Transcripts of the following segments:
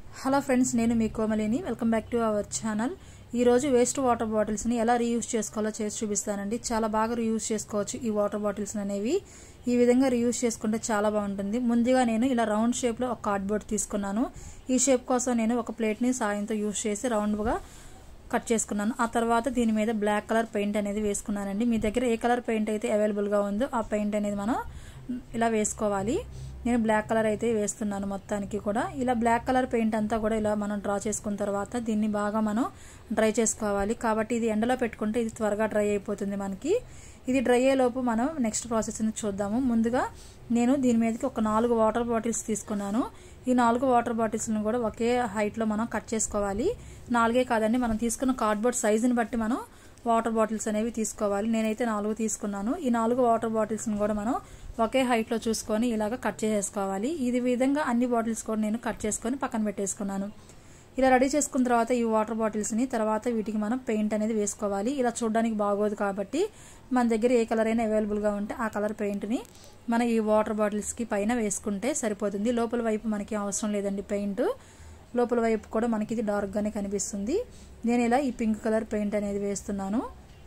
hello friends నేను మీ కోమలిని welcome back to our channel ఈరోజు వేస్ట్ వాటర్ బాటిల్స్ని ఎలా రీయూజ్ చేసుకోవాలో చేసి చూపిస్తానండి చాలా బాగా రీయూజ్ చేసుకోవచ్చు ఈ వాటర్ బాటిల్స్ అనేవి ఈ విధంగా రీయూజ్ చేసుకుంటే చాలా బాగుంటుంది ముందుగా నేను ఇలా రౌండ్ షేప్లో ఒక కార్డ్బోర్డ్ తీసుకున్నాను ఈ షేప్ కోసం నేను ఒక ప్లేట్ని సాయంతో యూజ్ చేసి రౌండ్గా కట్ చేసుకున్నాను ఆ తర్వాత దీని మీద బ్లాక్ కలర్ పెయింట్ అనేది వేసుకున్నానండి మీ దగ్గర ఏ కలర్ పెయింట్ అయితే అవైలబుల్గా ఉందో ఆ పెయింట్ అనేది మనం ఇలా వేసుకోవాలి నేను బ్లాక్ కలర్ అయితే వేస్తున్నాను మొత్తానికి కూడా ఇలా బ్లాక్ కలర్ పెయింట్ అంతా కూడా ఇలా మనం డ్రా చేసుకున్న తర్వాత దీన్ని బాగా మనం డ్రై చేసుకోవాలి కాబట్టి ఇది ఎండలో పెట్టుకుంటే ఇది త్వరగా డ్రై అయిపోతుంది మనకి ఇది డ్రై అయ్యేలోపు మనం నెక్స్ట్ ప్రాసెస్ని చూద్దాము ముందుగా నేను దీని మీదకి ఒక నాలుగు వాటర్ బాటిల్స్ తీసుకున్నాను ఈ నాలుగు వాటర్ బాటిల్స్ని కూడా ఒకే హైట్లో మనం కట్ చేసుకోవాలి నాలుగే కాదండి మనం తీసుకున్న కార్డ్బోర్డ్ సైజుని బట్టి మనం వాటర్ బాటిల్స్ అనేవి తీసుకోవాలి నేనైతే నాలుగు తీసుకున్నాను ఈ నాలుగు వాటర్ బాటిల్స్ని కూడా మనం ఒకే హైట్లో చూసుకొని ఇలాగ కట్ చేసేసుకోవాలి ఇది విధంగా అన్ని బాటిల్స్ కూడా నేను కట్ చేసుకొని పక్కన పెట్టేసుకున్నాను ఇలా రెడీ చేసుకున్న తర్వాత ఈ వాటర్ బాటిల్స్ని తర్వాత వీటికి మనం పెయింట్ అనేది వేసుకోవాలి ఇలా చూడడానికి బాగోదు కాబట్టి మన దగ్గర ఏ కలర్ అయినా అవైలబుల్గా ఉంటే ఆ కలర్ పెయింట్ని మన ఈ వాటర్ బాటిల్స్కి పైన వేసుకుంటే సరిపోతుంది లోపల వైపు మనకి అవసరం లేదండి పెయింట్ లోపల వైపు కూడా మనకి ఇది డార్క్గానే కనిపిస్తుంది నేను ఇలా ఈ పింక్ కలర్ పెయింట్ అనేది వేస్తున్నాను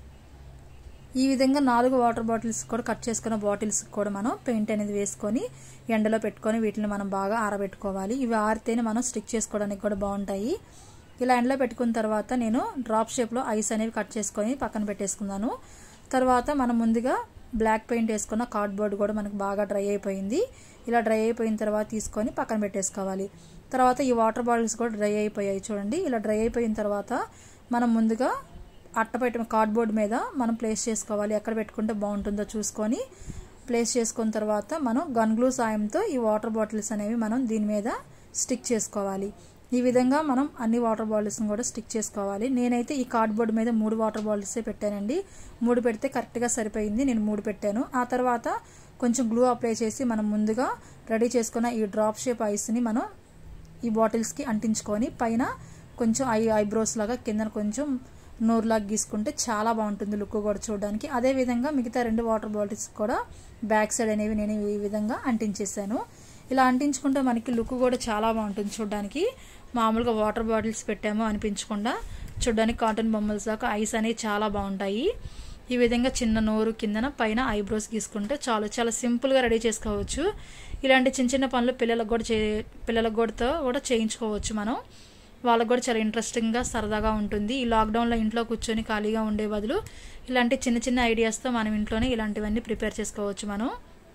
ఈ విధంగా నాలుగు వాటర్ బాటిల్స్ కూడా కట్ చేసుకున్న బాటిల్స్ కూడా మనం పెయింట్ అనేది వేసుకొని ఎండలో పెట్టుకొని వీటిని మనం బాగా ఆరబెట్టుకోవాలి ఇవి ఆరితేనే మనం స్టిక్ చేసుకోవడానికి కూడా బాగుంటాయి ఇలా ఎండలో పెట్టుకున్న తర్వాత నేను డ్రాప్ షేప్లో ఐస్ అనేవి కట్ చేసుకొని పక్కన పెట్టేసుకున్నాను తర్వాత మనం ముందుగా బ్లాక్ పెయింట్ వేసుకున్న కార్డ్బోర్డ్ కూడా మనకు బాగా డ్రై అయిపోయింది ఇలా డ్రై అయిపోయిన తర్వాత తీసుకొని పక్కన పెట్టేసుకోవాలి తర్వాత ఈ వాటర్ బాటిల్స్ కూడా డ్రై అయిపోయాయి చూడండి ఇలా డ్రై అయిపోయిన తర్వాత మనం ముందుగా అట్ట పెట్టిన కార్డ్బోర్డ్ మీద మనం ప్లేస్ చేసుకోవాలి ఎక్కడ పెట్టుకుంటే బాగుంటుందో చూసుకొని ప్లేస్ చేసుకున్న తర్వాత మనం గన్ గ్లూ సాయంతో ఈ వాటర్ బాటిల్స్ అనేవి మనం దీని మీద స్టిక్ చేసుకోవాలి ఈ విధంగా మనం అన్ని వాటర్ బాటిల్స్ని కూడా స్టిక్ చేసుకోవాలి నేనైతే ఈ కార్డ్బోర్డ్ మీద మూడు వాటర్ బాటిల్సే పెట్టానండి మూడు పెడితే కరెక్ట్గా సరిపోయింది నేను మూడు పెట్టాను ఆ తర్వాత కొంచెం గ్లూ అప్లై చేసి మనం ముందుగా రెడీ చేసుకున్న ఈ డ్రాప్ షేప్ ఐస్ని మనం ఈ బాటిల్స్కి అంటించుకొని పైన కొంచెం ఐ ఐబ్రోస్ లాగా కింద కొంచెం నోరులాగా గీసుకుంటే చాలా బాగుంటుంది లుక్ కూడా చూడడానికి అదేవిధంగా మిగతా రెండు వాటర్ బాటిల్స్ కూడా బ్యాక్ సైడ్ అనేవి నేను ఈ విధంగా అంటించేసాను ఇలా అంటించుకుంటే మనకి లుక్ కూడా చాలా బాగుంటుంది చూడడానికి మామూలుగా వాటర్ బాటిల్స్ పెట్టామో అనిపించకుండా చూడడానికి కాటన్ బొమ్మల దాకా ఐస్ అనేవి చాలా బాగుంటాయి ఈ విధంగా చిన్న నోరు కిందన పైన ఐబ్రోస్ గీసుకుంటే చాలు చాలా సింపుల్గా రెడీ చేసుకోవచ్చు ఇలాంటి చిన్న చిన్న పనులు పిల్లలకు కూడా చే పిల్లలకు కూడా కూడా చేయించుకోవచ్చు మనం వాళ్ళకు కూడా చాలా ఇంట్రెస్టింగ్గా సరదాగా ఉంటుంది ఈ లాక్డౌన్లో ఇంట్లో కూర్చొని ఖాళీగా ఉండే బదులు ఇలాంటి చిన్న చిన్న ఐడియాస్తో మనం ఇంట్లోనే ఇలాంటివన్నీ ప్రిపేర్ చేసుకోవచ్చు మనం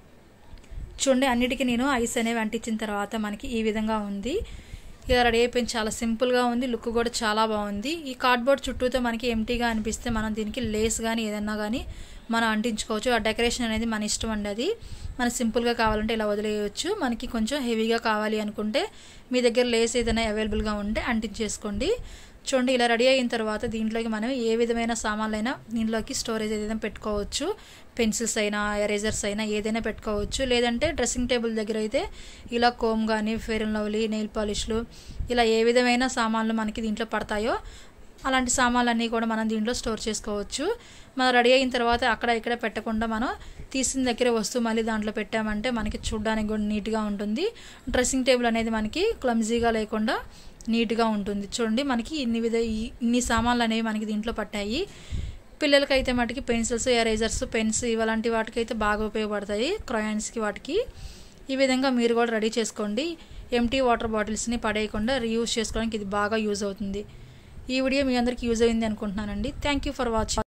చూడండి అన్నిటికీ నేను ఐస్ అనేవి అంటించిన తర్వాత మనకి ఈ విధంగా ఉంది ఇలా రెడీ అయిపోయింది చాలా సింపుల్గా ఉంది లుక్ కూడా చాలా బాగుంది ఈ కార్డ్బోర్డ్ చుట్టూతో మనకి ఎంటీగా అనిపిస్తే మనం దీనికి లేస్ కానీ ఏదన్నా కానీ మనం అంటించుకోవచ్చు ఆ డెకరేషన్ అనేది మన ఇష్టం అండి అది మన సింపుల్గా కావాలంటే ఇలా వదిలేయచ్చు మనకి కొంచెం హెవీగా కావాలి అనుకుంటే మీ దగ్గర లేస్ ఏదైనా అవైలబుల్గా ఉంటే అంటించేసుకోండి చూడండి ఇలా రెడీ అయిన తర్వాత దీంట్లోకి మనం ఏ విధమైన సామాన్లైనా దీంట్లోకి స్టోరేజ్ ఏదైనా పెట్టుకోవచ్చు పెన్సిల్స్ అయినా ఎరేజర్స్ అయినా ఏదైనా పెట్టుకోవచ్చు లేదంటే డ్రెస్సింగ్ టేబుల్ దగ్గర అయితే ఇలా కోమ్ కానీ ఫెయిర్ అండ్ లవ్లీ నెయిల్ పాలిష్లు ఇలా ఏ విధమైన సామాన్లు మనకి దీంట్లో పడతాయో అలాంటి సామాన్లన్నీ కూడా మనం దీంట్లో స్టోర్ చేసుకోవచ్చు మనం రెడీ అయిన తర్వాత అక్కడ ఇక్కడ పెట్టకుండా మనం తీసిన దగ్గర వస్తువు మళ్ళీ దాంట్లో పెట్టామంటే మనకి చూడడానికి కూడా నీట్గా ఉంటుంది డ్రెస్సింగ్ టేబుల్ అనేది మనకి క్లమ్జీగా లేకుండా నీట్గా ఉంటుంది చూడండి మనకి ఇన్ని విధ ఇన్ని సామాన్లు అనేవి మనకి దీంట్లో పట్టాయి పిల్లలకైతే మటుకి పెన్సిల్స్ ఎరేజర్స్ పెన్స్ ఇలాంటి వాటికైతే బాగా ఉపయోగపడతాయి క్రయాన్స్కి వాటికి ఈ విధంగా మీరు కూడా రెడీ చేసుకోండి ఎంటీ వాటర్ బాటిల్స్ని పడేయకుండా రీయూజ్ చేసుకోవడానికి ఇది బాగా యూజ్ అవుతుంది ఈ వీడియో మీ అందరికీ యూజ్ అయింది అనుకుంటున్నానండి థ్యాంక్ యూ ఫర్ వాచింగ్